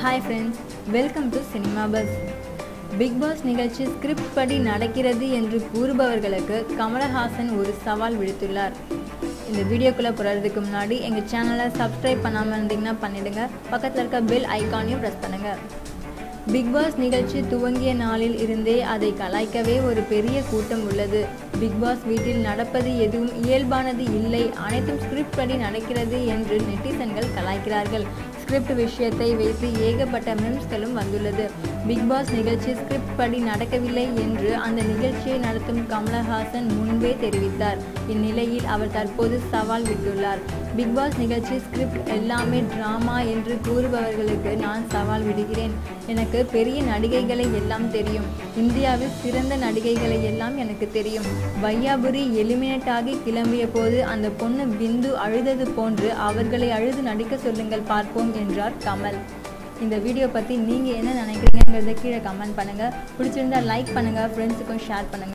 hi friends welcome to cinema bus Bigg Boss நிகழ்ச்சி script படி நடக்கிறது என்று கூறுபவர்களுக்கு கமலஹாசன் ஒரு சவால் விடுத்துள்ளார் இந்த வீடியோக்குள்ளே போகிறதுக்கு முன்னாடி எங்கள் சேனலை சப்ஸ்கிரைப் பண்ணாமல் இருந்தீங்கன்னா பண்ணிடுங்க பக்கத்தில் இருக்க பெல் ஐக்கானையும் ப்ரெஸ் பண்ணுங்கள் பிக் பாஸ் நிகழ்ச்சி துவங்கிய நாளில் இருந்தே அதை கலாய்க்கவே ஒரு பெரிய கூட்டம் உள்ளது பிக் பாஸ் வீட்டில் நடப்பது எதுவும் இயல்பானது இல்லை அனைத்தும் ஸ்கிரிப்ட் படி நடக்கிறது என்று நெட்டிசன்கள் கலாய்க்கிறார்கள் ஸ்கிரிப்ட் விஷயத்தை வைத்து ஏகப்பட்ட மெம்ஸ்களும் வந்துள்ளது பிக் பாஸ் நிகழ்ச்சி ஸ்கிரிப்ட் படி நடக்கவில்லை என்று அந்த நிகழ்ச்சியை நடத்தும் கமலஹாசன் முன்பே தெரிவித்தார் இந்நிலையில் அவர் தற்போது சவால் விட்டுள்ளார் பிக் பாஸ் நிகழ்ச்சி ஸ்கிரிப்ட் எல்லாமே டிராமா என்று கூறுபவர்களுக்கு நான் சவால் விடுகிறேன் எனக்கு பெரிய நடிகைகளை எல்லாம் தெரியும் இந்தியாவில் சிறந்த நடிகைகளை எல்லாம் எனக்கு தெரியும் வையாபுரி எலிமினேட் ஆகி கிளம்பிய போது அந்த பொண்ணு பிந்து அழுதது போன்று அவர்களை அழுது நடிக்க சொல்லுங்கள் பார்ப்போம் என்றார் கமல் இந்த வீடியோ பற்றி நீங்கள் என்ன நினைக்கிறீங்கிறத கீழே கமெண்ட் பண்ணுங்கள் பிடிச்சிருந்தா லைக் பண்ணுங்கள் ஃப்ரெண்ட்ஸுக்கும் ஷேர் பண்ணுங்கள்